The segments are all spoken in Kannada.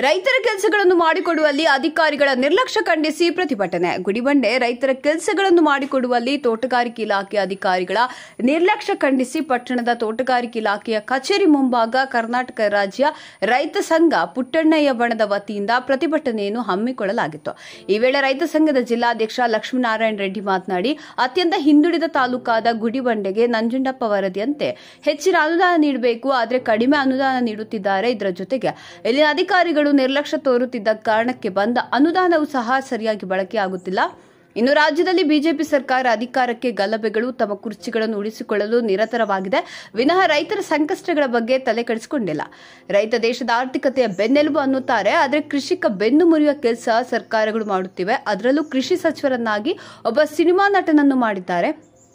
ರೈತರ ಕೆಲಸಗಳನ್ನು ಮಾಡಿಕೊಡುವಲ್ಲಿ ಅಧಿಕಾರಿಗಳ ನಿರ್ಲಕ್ಷ್ಯ ಖಂಡಿಸಿ ಪ್ರತಿಭಟನೆ ಗುಡಿಬಂಡೆ ರೈತರ ಕೆಲಸಗಳನ್ನು ಮಾಡಿಕೊಡುವಲ್ಲಿ ತೋಟಗಾರಿಕೆ ಇಲಾಖೆ ಅಧಿಕಾರಿಗಳ ನಿರ್ಲಕ್ಷ್ಯ ಖಂಡಿಸಿ ಪಟ್ಟಣದ ತೋಟಗಾರಿಕೆ ಇಲಾಖೆಯ ಕಚೇರಿ ಮುಂಭಾಗ ಕರ್ನಾಟಕ ರಾಜ್ಯ ರೈತ ಸಂಘ ಪುಟ್ಟಣ್ಣಯ್ಯ ಬಣದ ವತಿಯಿಂದ ಪ್ರತಿಭಟನೆಯನ್ನು ಹಮ್ಮಿಕೊಳ್ಳಲಾಗಿತ್ತು ಈ ವೇಳೆ ರೈತ ಸಂಘದ ಜಿಲ್ಲಾಧ್ಯಕ್ಷ ಲಕ್ಷ್ಮೀನಾರಾಯಣ ರೆಡ್ಡಿ ಮಾತನಾಡಿ ಅತ್ಯಂತ ಹಿಂದುಳಿದ ತಾಲೂಕಾದ ಗುಡಿಬಂಡೆಗೆ ನಂಜುಂಡಪ್ಪ ವರದಿಯಂತೆ ಹೆಚ್ಚಿನ ಅನುದಾನ ನೀಡಬೇಕು ಆದರೆ ಕಡಿಮೆ ಅನುದಾನ ನೀಡುತ್ತಿದ್ದಾರೆ ಇದರ ಜೊತೆಗೆ ಇಲ್ಲಿನ ಅಧಿಕಾರಿಗಳು ನಿರ್ಲಕ್ಷ್ಯ ತೋರುತ್ತಿದ್ದ ಕಾರಣಕ್ಕೆ ಬಂದ ಅನುದಾನವೂ ಸಹ ಸರಿಯಾಗಿ ಬಳಕೆಯಾಗುತ್ತಿಲ್ಲ ಇನ್ನು ರಾಜ್ಯದಲ್ಲಿ ಬಿಜೆಪಿ ಸರ್ಕಾರ ಅಧಿಕಾರಕ್ಕೆ ಗಲಭೆಗಳು ತಮ್ಮ ಕುರ್ಚಿಗಳನ್ನು ಉಳಿಸಿಕೊಳ್ಳಲು ನಿರತರವಾಗಿದೆ ವಿನಃ ರೈತರ ಸಂಕಷ್ಟಗಳ ಬಗ್ಗೆ ತಲೆ ಕೆಡಿಸಿಕೊಂಡಿಲ್ಲ ರೈತ ದೇಶದ ಆರ್ಥಿಕತೆಯ ಬೆನ್ನೆಲುಬು ಅನ್ನುತ್ತಾರೆ ಆದರೆ ಕೃಷಿಕ ಬೆನ್ನು ಮುರಿಯುವ ಕೆಲಸ ಸರ್ಕಾರಗಳು ಮಾಡುತ್ತಿವೆ ಅದರಲ್ಲೂ ಕೃಷಿ ಸಚಿವರನ್ನಾಗಿ ಒಬ್ಬ ಸಿನಿಮಾ ನಟನನ್ನು ಮಾಡಿದ್ದಾರೆ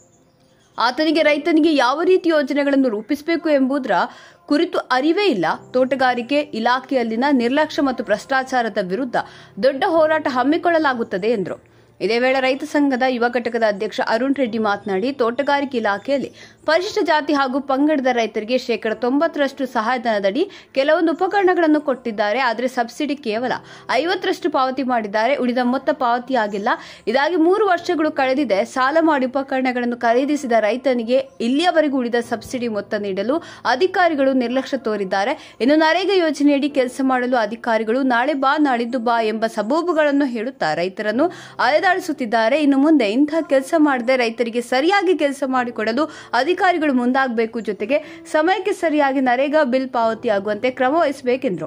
ಆತನಿಗೆ ರೈತನಿಗೆ ಯಾವ ರೀತಿ ಯೋಜನೆಗಳನ್ನು ರೂಪಿಸಬೇಕು ಎಂಬುದರ ಕುರಿತು ಅರಿವೇ ಇಲ್ಲ ತೋಟಗಾರಿಕೆ ಇಲಾಖೆಯಲ್ಲಿನ ನಿರ್ಲಕ್ಷ್ಯ ಮತ್ತು ಭ್ರಷ್ಟಾಚಾರದ ವಿರುದ್ಧ ದೊಡ್ಡ ಹೋರಾಟ ಹಮ್ಮಿಕೊಳ್ಳಲಾಗುತ್ತದೆ ಎಂದರು ಇದೇ ವೇಳೆ ರೈತ ಸಂಘದ ಯುವ ಘಟಕದ ಅಧ್ಯಕ್ಷ ಅರುಣ್ ರೆಡ್ಡಿ ಮಾತನಾಡಿ ತೋಟಗಾರಿಕೆ ಇಲಾಖೆಯಲ್ಲಿ ಪರಿಶಿಷ್ಟ ಜಾತಿ ಹಾಗೂ ಪಂಗಡದ ರೈತರಿಗೆ ಶೇಕಡ ತೊಂಬತ್ತರಷ್ಟು ಸಹಾಯಧನದಡಿ ಕೆಲವೊಂದು ಉಪಕರಣಗಳನ್ನು ಕೊಟ್ಟಿದ್ದಾರೆ ಆದರೆ ಸಬ್ಸಿಡಿ ಕೇವಲ ಐವತ್ತರಷ್ಟು ಪಾವತಿ ಮಾಡಿದ್ದಾರೆ ಉಳಿದ ಮೊತ್ತ ಪಾವತಿಯಾಗಿಲ್ಲ ಇದಾಗಿ ಮೂರು ವರ್ಷಗಳು ಕಳೆದಿದೆ ಸಾಲ ಮಾಡಿ ಉಪಕರಣಗಳನ್ನು ಖರೀದಿಸಿದ ರೈತನಿಗೆ ಇಲ್ಲಿಯವರೆಗೂ ಉಳಿದ ಸಬ್ಸಿಡಿ ಮೊತ್ತ ನೀಡಲು ಅಧಿಕಾರಿಗಳು ನಿರ್ಲಕ್ಷ್ಯ ತೋರಿದ್ದಾರೆ ಇನ್ನು ನರೇಗಾ ಯೋಜನೆಯಡಿ ಕೆಲಸ ಮಾಡಲು ಅಧಿಕಾರಿಗಳು ನಾಳೆ ಬಾ ನಾಳಿದ್ದು ಬಾ ಎಂಬ ಸಬೂಬುಗಳನ್ನು ಹೇಳುತ್ತಾ ರೈತರನ್ನು ಅಲೆದಾಡಿಸುತ್ತಿದ್ದಾರೆ ಇನ್ನು ಮುಂದೆ ಇಂಥ ಕೆಲಸ ಮಾಡದೆ ರೈತರಿಗೆ ಸರಿಯಾಗಿ ಕೆಲಸ ಮಾಡಿಕೊಡಲು ಅಧಿಕಾರಿಗಳು ಮುಂದಾಗಬೇಕು ಜೊತೆಗೆ ಸಮಯಕ್ಕೆ ಸರಿಯಾಗಿ ನರೇಗಾ ಬಿಲ್ ಪಾವತಿಯಾಗುವಂತೆ ಕ್ರಮ ವಹಿಸಬೇಕೆಂದರು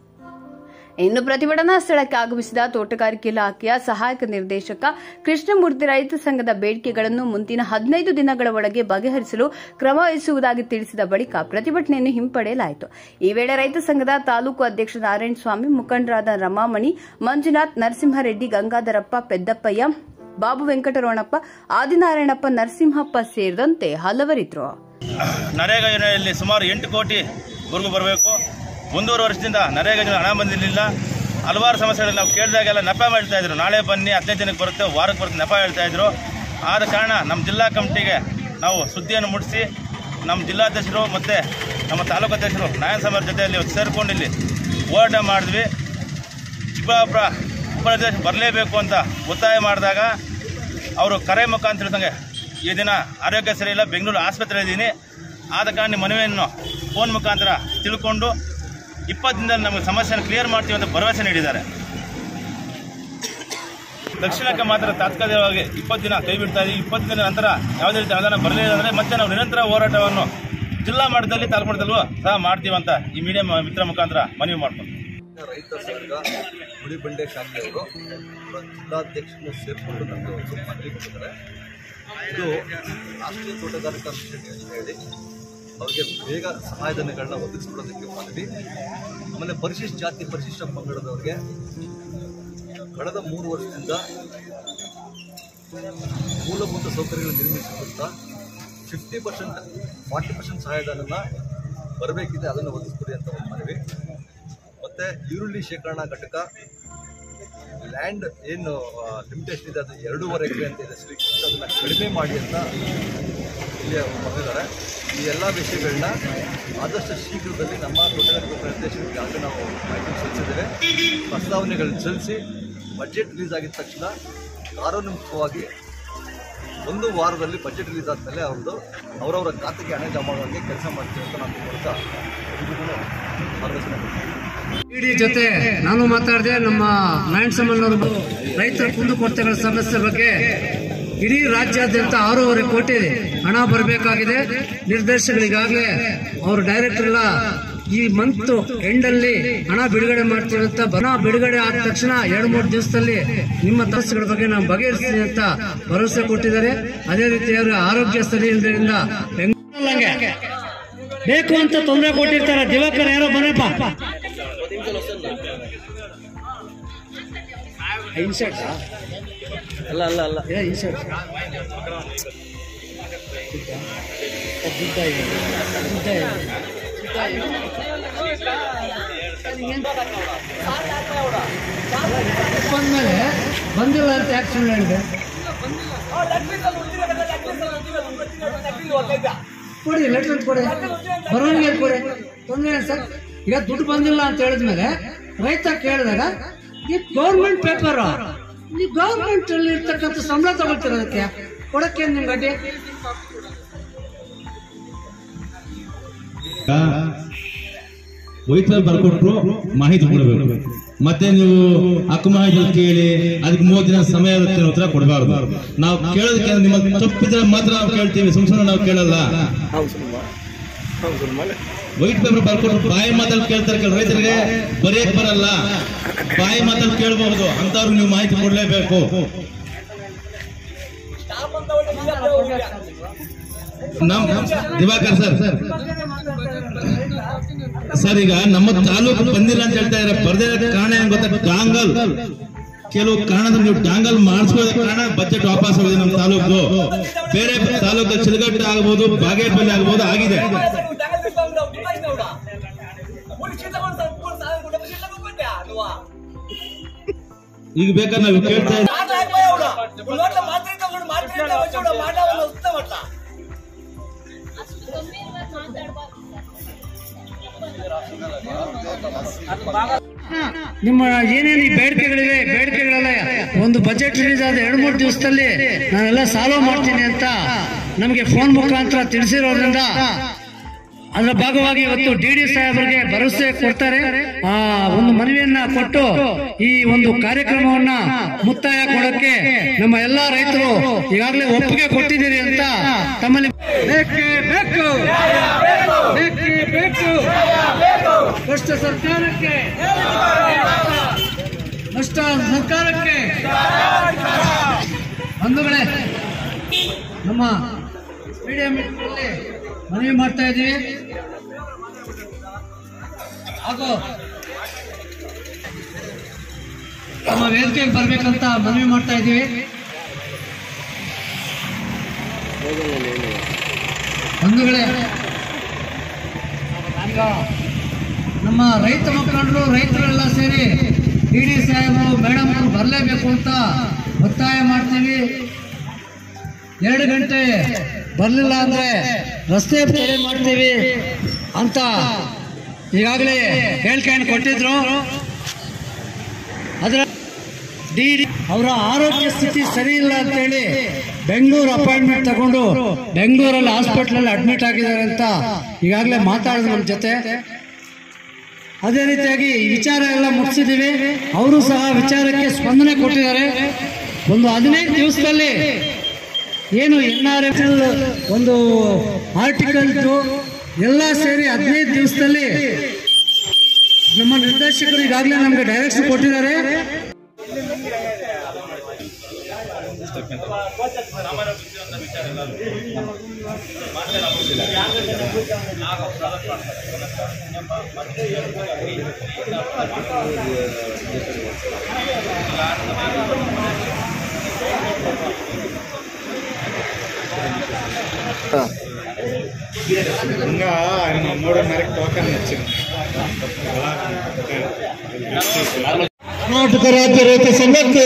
ಇನ್ನು ಪ್ರತಿಭಟನಾ ಸ್ಥಳಕ್ಕೆ ಆಗಮಿಸಿದ ತೋಟಗಾರಿಕೆ ಇಲಾಖೆಯ ಸಹಾಯಕ ನಿರ್ದೇಶಕ ಕೃಷ್ಣಮೂರ್ತಿ ರೈತ ಸಂಘದ ಬೇಡಿಕೆಗಳನ್ನು ಮುಂದಿನ ಹದಿನೈದು ದಿನಗಳ ಒಳಗೆ ಬಗೆಹರಿಸಲು ಕ್ರಮ ವಹಿಸುವುದಾಗಿ ತಿಳಿಸಿದ ಬಳಿಕ ಪ್ರತಿಭಟನೆಯನ್ನು ಹಿಂಪಡೆಯಲಾಯಿತು ಈ ವೇಳೆ ರೈತ ಸಂಘದ ತಾಲೂಕು ಅಧ್ಯಕ್ಷ ನಾರಾಯಣ ಸ್ವಾಮಿ ಮುಖಂಡರಾದ ರಮಾಮಣಿ ಮಂಜುನಾಥ್ ನರಸಿಂಹರೆಡ್ಡಿ ಗಂಗಾಧರಪ್ಪ ಪೆದ್ದಪ್ಪಯ್ಯ ಬಾಬು ವೆಂಕಟರಮಣಪ್ಪ ಆದಿನಾರಾಯಣಪ್ಪ ನರಸಿಂಹಪ್ಪ ಸೇರಿದಂತೆ ಹಲವರಿದ್ದರು ನರೇಗಾ ಯೋಜನೆಯಲ್ಲಿ ಸುಮಾರು ಎಂಟು ಕೋಟಿವರೆಗೂ ಬರಬೇಕು ಒಂದೂವರೆ ವರ್ಷದಿಂದ ನರೇಗಾ ಯೋಜನೆ ಹಣ ಬಂದಿರಲಿಲ್ಲ ಹಲವಾರು ಸಮಸ್ಯೆಗಳಲ್ಲಿ ನಾವು ಕೇಳಿದಾಗೆಲ್ಲ ನೆಪ ಹೇಳ್ತಾ ಇದ್ರು ನಾಳೆ ಬನ್ನಿ ಹದಿನೈದು ದಿನಕ್ಕೆ ಬರುತ್ತೆ ವಾರಕ್ಕೆ ಬರುತ್ತೆ ನೆಪ ಹೇಳ್ತಾ ಇದ್ರು ಆದ ಕಾರಣ ನಮ್ಮ ಜಿಲ್ಲಾ ಕಮಿಟಿಗೆ ನಾವು ಸುದ್ದಿಯನ್ನು ಮುಟ್ಟಿಸಿ ನಮ್ಮ ಜಿಲ್ಲಾಧ್ಯಕ್ಷರು ಮತ್ತು ನಮ್ಮ ತಾಲೂಕು ಅಧ್ಯಕ್ಷರು ನಾಯನ ಸಮಾಜ ಜೊತೆಯಲ್ಲಿ ಸೇರ್ಕೊಂಡು ಇಲ್ಲಿ ಹೋರಾಟ ಮಾಡಿದ್ವಿ ಚಿಕ್ಕಬಳ್ಳಾಪುರ ಉಪಾಧ್ಯಕ್ಷ ಬರಲೇಬೇಕು ಅಂತ ಒತ್ತಾಯ ಮಾಡಿದಾಗ ಅವರು ಕರೆ ಮುಖಾಂತರ ತಿಳಿದಂಗೆ ಈ ದಿನ ಆರೋಗ್ಯ ಸರಿ ಇಲ್ಲ ಬೆಂಗಳೂರು ಆಸ್ಪತ್ರೆ ಇದ್ದೀನಿ ಆದ ಕಾರಣ ನಿಮ್ಮ ಮನವಿಯನ್ನು ಫೋನ್ ಮುಖಾಂತರ ತಿಳ್ಕೊಂಡು ಇಪ್ಪತ್ತು ದಿನದಲ್ಲಿ ನಮಗೆ ಸಮಸ್ಯೆಯನ್ನು ಕ್ಲಿಯರ್ ಮಾಡ್ತೀವಿ ಅಂತ ಭರವಸೆ ನೀಡಿದ್ದಾರೆ ದಕ್ಷಿಣಕ್ಕೆ ಮಾತ್ರ ತಾತ್ಕಾಲಿಕವಾಗಿ ಇಪ್ಪತ್ತು ದಿನ ಕೈ ಬಿಡ್ತಾ ಇದ್ದೀವಿ ಇಪ್ಪತ್ತು ದಿನ ನಂತರ ಯಾವುದೇ ರೀತಿ ಅನುದಾನ ಬರಲಿಲ್ಲ ಅಂದರೆ ಮತ್ತೆ ನಾವು ನಿರಂತರ ಹೋರಾಟವನ್ನು ಜಿಲ್ಲಾ ಮಟ್ಟದಲ್ಲಿ ತಾಲೂಕು ಮಟ್ಟದಲ್ಲೂ ಸಹ ಮಾಡ್ತೀವಿ ಅಂತ ಈ ಮೀಡಿಯಾ ಮಿತ್ರ ಮುಖಾಂತರ ಮನವಿ ಮಾಡ್ಕೊಂಡು ರೈತ ಸಂಘ ಗುಡಿಬಂಡೆ ಶಾಖೆಯವರು ಅವರ ಜಿಲ್ಲಾಧ್ಯಕ್ಷರನ್ನು ಸೇರಿಕೊಂಡು ನಮಗೆ ಒಂದು ಸ್ವಲ್ಪ ಮನವಿ ಕೊಟ್ಟಿದ್ದಾರೆ ಇದು ರಾಷ್ಟ್ರೀಯ ತೋಟಗಾರಿಕಾ ಮಿಷನ್ ಯೋಜನೆಯಡಿ ಅವರಿಗೆ ಬೇಗ ಸಹಾಯಧನಗಳನ್ನ ಒದಗಿಸ್ಕೊಡೋದಕ್ಕೆ ಮನವಿ ಆಮೇಲೆ ಪರಿಶಿಷ್ಟ ಜಾತಿ ಪರಿಶಿಷ್ಟ ಪಂಗಡದವರಿಗೆ ಕಳೆದ ಮೂರು ವರ್ಷದಿಂದ ಮೂಲಭೂತ ಸೌಕರ್ಯಗಳು ನಿರ್ಮಿಸಿಕೊಡ್ತಾ ಫಿಫ್ಟಿ ಪರ್ಸೆಂಟ್ ಫಾರ್ಟಿ ಪರ್ಸೆಂಟ್ ಸಹಾಯಧನನ ಬರಬೇಕಿದೆ ಅದನ್ನು ಒದಗಿಸ್ಕೊಡಿ ಅಂತ ಒಂದು ಮನವಿ ಮತ್ತು ಈರುಳ್ಳಿ ಶೇಖರಣಾ ಘಟಕ ಲ್ಯಾಂಡ್ ಏನು ಲಿಮಿಟೇಷನ್ ಇದೆ ಅದು ಎರಡೂವರೆ ಎಕರೆ ಅಂತ ಇದೆ ಶ್ರೀ ಅದನ್ನು ಕಡಿಮೆ ಮಾಡಿ ಅಂತ ಇಲ್ಲಿ ಅವರು ಬಂದಿದ್ದಾರೆ ಈ ಎಲ್ಲ ವಿಷಯಗಳನ್ನ ಆದಷ್ಟು ಶೀಘ್ರದಲ್ಲಿ ನಮ್ಮ ತೋಟಗಾರಿಕಾ ನಿರ್ದೇಶಕರಿಗೆ ಆಗಲೇ ನಾವು ಮಾಹಿತಿ ಸಲ್ಲಿಸಿದ್ದೇವೆ ಪ್ರಸ್ತಾವನೆಗಳನ್ನ ಸಲ್ಲಿಸಿ ಬಜೆಟ್ ರಿಲೀಸ್ ಆಗಿದ ತಕ್ಷಣ ಕಾನೂನುಮುಖವಾಗಿ ಒಂದು ವಾರದಲ್ಲಿ ಬಜೆಟ್ ರಿಲೀಸ್ ಆದಮೇಲೆ ಅವ್ರದ್ದು ಅವರವರ ಖಾತೆಗೆ ಹಣ ಜಮಾ ಮಾಡೋಕ್ಕೆ ಕೆಲಸ ಮಾಡ್ತೀವಿ ಅಂತ ನಾನು ಮೂಲಕ ಎಲ್ರಿಗೂ ಭರವಸೆ ಕೊಡ್ತೀನಿ ಇಡೀ ಜೊತೆ ನಾನು ಮಾತಾಡಿದೆ ನಮ್ಮ ನಾರಾಯಣ ಸಮನ್ನವರು ರೈತರ ಕುಂದುಕೊರತೆಗಳ ಸಮಸ್ಯೆ ಬಗ್ಗೆ ಇಡೀ ರಾಜ್ಯಾದ್ಯಂತ ಆರೂವರೆ ಕೋಟಿ ಹಣ ಬರಬೇಕಾಗಿದೆ ನಿರ್ದೇಶಕರಿಗಾಗಲೇ ಅವರು ಡೈರೆಕ್ಟರ್ ಎಲ್ಲ ಈ ಮಂತ್ ಎಂಡ್ ಅಲ್ಲಿ ಹಣ ಬಿಡುಗಡೆ ಮಾಡ್ತೀವಿ ಅಂತ ಹಣ ಬಿಡುಗಡೆ ಆದ ತಕ್ಷಣ ಎರಡು ಮೂರು ದಿವಸದಲ್ಲಿ ನಿಮ್ಮ ಸಮಸ್ಯೆಗಳ ಬಗ್ಗೆ ನಾವು ಬಗೆಹರಿಸ್ತೀನಿ ಅಂತ ಭರವಸೆ ಕೊಟ್ಟಿದ್ದಾರೆ ಅದೇ ರೀತಿ ಅವರ ಆರೋಗ್ಯ ಸರಿ ಇಲ್ಲದ್ರಿಂದ ಬೆಂಗಳೂರಲ್ಲಿ ಬೇಕು ಅಂತ ತೊಂದರೆ ಕೊಟ್ಟಿರ್ತಾರೆ ದಿವಾಕರ್ ಯಾರೋ ಬನ್ನಪ್ಪ ಇನ್ಸರ್ಟ್ ಅಲ್ಲ ಅಲ್ಲ ಅಲ್ಲ ಇನ್ಸರ್ಟ್ ದುಡ್ಡ ಇದೆ ದುಡ್ಡ ಇದೆ ಬಂದ್ಮೇಲೆ ಬಂದಿಲ್ಲ ಅಂತ ಯಾಕೆ ಸುಳ್ಳು ಹೇಳಿದೆ ಕೊಡಿ ಲೆಟರ್ ಕೊಡಿ ಬರವಣಿಗೆ ಕೊಡಿ ತೊಂದರೆ ಇಲ್ಲ ಸರ್ ಈಗ ದುಡ್ಡು ಬಂದಿಲ್ಲ ಅಂತ ಹೇಳಿದ್ಮೇಲೆ ರೈತ ಕೇಳಿದಾಗ ಈ ಗೌರ್ಮೆಂಟ್ ಪೇಪರ್ ಈ ಗೌರ್ಮೆಂಟ್ ಅಲ್ಲಿ ಇರ್ತಕ್ಕಂಥ ಸಂಬಳ ತಗೊಳ್ತಿರೋದಕ್ಕೆ ಕೊಡಕ್ಕೆ ನಿಮ್ ಗಡ್ಡೆ ವೈಟ್ನಲ್ಲಿ ಬರ್ಕೊಟ್ರು ಮಾಹಿತಿ ಕೊಡಬೇಕು ಮತ್ತೆ ನೀವು ಅಕ್ಕ ಮಾಹಿತಿ ಕೇಳಿ ಅದಕ್ಕೆ ಮೂವತ್ತು ದಿನ ಸಮಯ ಇರುತ್ತೆ ಅನ್ನೋ ಉತ್ತರ ಕೊಡಬಾರ್ದು ನಾವು ಕೇಳೋದಕ್ಕೆ ನಿಮ್ಮ ತಪ್ಪಿದ್ರೆ ಮಾತ್ರ ನಾವು ಕೇಳ್ತೀವಿ ಸುಮ್ ಸುಮ್ಮನೆ ನಾವು ಕೇಳಲ್ಲ ವೈಟ್ ಪೇಪರ್ ಬರ್ಕೊಟ್ಟು ಬಾಯಿ ಮಾತಲ್ಲಿ ಕೇಳ್ತಾರೆ ಕೆಲವು ರೈತರಿಗೆ ಬರೆಯಕ್ ಬರಲ್ಲ ಬಾಯಿ ಮಾತಲ್ಲಿ ಕೇಳಬಹುದು ಅಂತವ್ರಿಗೆ ನೀವು ಮಾಹಿತಿ ಕೊಡ್ಲೇಬೇಕು ನಮ್ ದಿವಾಕರ್ ಸರ್ ಸರ್ ಸರ್ ಈಗ ನಮ್ಮ ತಾಲೂಕು ಬಂದಿಲ್ಲ ಅಂತ ಹೇಳ್ತಾ ಇದ್ದಾರೆ ಬರ್ದೇ ಇರೋ ಕಾರಣ ಏನ್ ಗೊತ್ತಾ ಡಾಂಗಲ್ ಕೆಲವು ಕಾರಣದ ನೀವು ಡಾಂಗಲ್ ಮಾಡಿಸ್ಕೊಳ್ಳೋ ಕಾರಣ ಬಜೆಟ್ ವಾಪಸ್ ಹೋಗಿದೆ ನಮ್ಮ ತಾಲೂಕು ಬೇರೆ ತಾಲೂಕು ಚಿಲಗಟ್ಟ ಆಗ್ಬೋದು ಬಾಗೇಪಲ್ಲಿ ಆಗ್ಬೋದು ಆಗಿದೆ ಈಗ ಬೇಕಾದ್ರೆ ನಾವು ಕೇಳ್ತಾ ಇದ್ದೀವಿ ನಿಮ್ಮ ಏನೇನು ಈ ಬೇಡಿಕೆಗಳಿವೆ ಬೇಡಿಕೆಗಳೆಲ್ಲ ಒಂದು ಬಜೆಟ್ ರಿಲೀಸ್ ಆದ ಎರಡು ಮೂರು ದಿವಸದಲ್ಲಿ ನಾನೆಲ್ಲ ಸಾಲ್ವ್ ಮಾಡ್ತೀನಿ ಅಂತ ನಮಗೆ ಫೋನ್ ಮುಖಾಂತರ ತಿಳಿಸಿರೋದ್ರಿಂದ ಅದರ ಭಾಗವಾಗಿ ಇವತ್ತು ಡಿ ಡಿ ಸಾಹೇಬರಿಗೆ ಭರವಸೆ ಕೊಡ್ತಾರೆ ಆ ಒಂದು ಮನವಿಯನ್ನ ಕೊಟ್ಟು ಈ ಒಂದು ಕಾರ್ಯಕ್ರಮವನ್ನ ಮುಕ್ತಾಯ ಕೊಡಕ್ಕೆ ನಮ್ಮ ಎಲ್ಲಾ ರೈತರು ಈಗಾಗಲೇ ಒಪ್ಪಿಗೆ ಕೊಟ್ಟಿದ್ದೀರಿ ಅಂತ ತಮ್ಮಲ್ಲಿ ಬೇಕೇ ಬೇಕು ಬೇಕೇ ಬೇಕು ಭ್ರಷ್ಟ ಸರ್ಕಾರಕ್ಕೆ ಭ್ರಷ್ಟ ಸರ್ಕಾರಕ್ಕೆ ಬಂಧುಗಳೇ ನಮ್ಮ ಮೀಡಿಯಾ ಮೀಟಿಂಗ್ನಲ್ಲಿ ಮನವಿ ಮಾಡ್ತಾ ಇದ್ದೀವಿ ಹಾಗೂ ನಮ್ಮ ವೇದಿಕೆಗೆ ಬರ್ಬೇಕಂತ ಮನವಿ ಮಾಡ್ತಾ ಇದ್ದೀವಿ ಬಂಧುಗಳೇ ಈಗ ನಮ್ಮ ರೈತ ಮುಖಂಡರು ರೈತರೆಲ್ಲ ಸೇರಿ ಡಿ ಡಿ ಸಾಹೇಬರು ಮೇಡಮ್ ಅವರು ಬರಲೇಬೇಕು ಅಂತ ಒತ್ತಾಯ ಮಾಡ್ತೀವಿ ಎರಡು ಗಂಟೆ ಬರಲಿಲ್ಲ ಅಂದ್ರೆ ರಸ್ತೆ ತಡೆ ಮಾಡ್ತೀವಿ ಅಂತ ಈಗಾಗಲೇ ಹೇಳಿಕೆಯನ್ನು ಕೊಟ್ಟಿದ್ರು ಅದರ ಡಿ ಡಿ ಅವರ ಆರೋಗ್ಯ ಸ್ಥಿತಿ ಸರಿ ಇಲ್ಲ ಅಂತೇಳಿ ಬೆಂಗಳೂರು ಅಪಾಯಿಂಟ್ಮೆಂಟ್ ತಗೊಂಡು ಬೆಂಗಳೂರಲ್ಲಿ ಹಾಸ್ಪಿಟ್ಲಲ್ಲಿ ಅಡ್ಮಿಟ್ ಆಗಿದ್ದಾರೆ ಅಂತ ಈಗಾಗಲೇ ಮಾತಾಡಿದ್ರು ನಮ್ಮ ಜೊತೆ ಅದೇ ರೀತಿಯಾಗಿ ಈ ವಿಚಾರ ಎಲ್ಲ ಮುಗಿಸಿದ್ದೀವಿ ಅವರು ಸಹ ವಿಚಾರಕ್ಕೆ ಸ್ಪಂದನೆ ಕೊಟ್ಟಿದ್ದಾರೆ ಒಂದು ಹದಿನೈದು ದಿವಸದಲ್ಲಿ ಏನು ಎನ್ ಆರ್ ಎಫ್ ಒಂದು ಆರ್ಟಿಕಲ್ದು ಎಲ್ಲ ಸೇರಿ ಹದಿನೈದು ದಿವಸದಲ್ಲಿ ನಮ್ಮ ನಿರ್ದೇಶಕರು ಈಗಾಗಲೇ ನಮಗೆ ಡೈರೆಕ್ಷನ್ ಕೊಟ್ಟಿದ್ದಾರೆ ಕರ್ನಾಟಕ ರಾಜ್ಯ ರೈತ ಸಂಘಕ್ಕೆ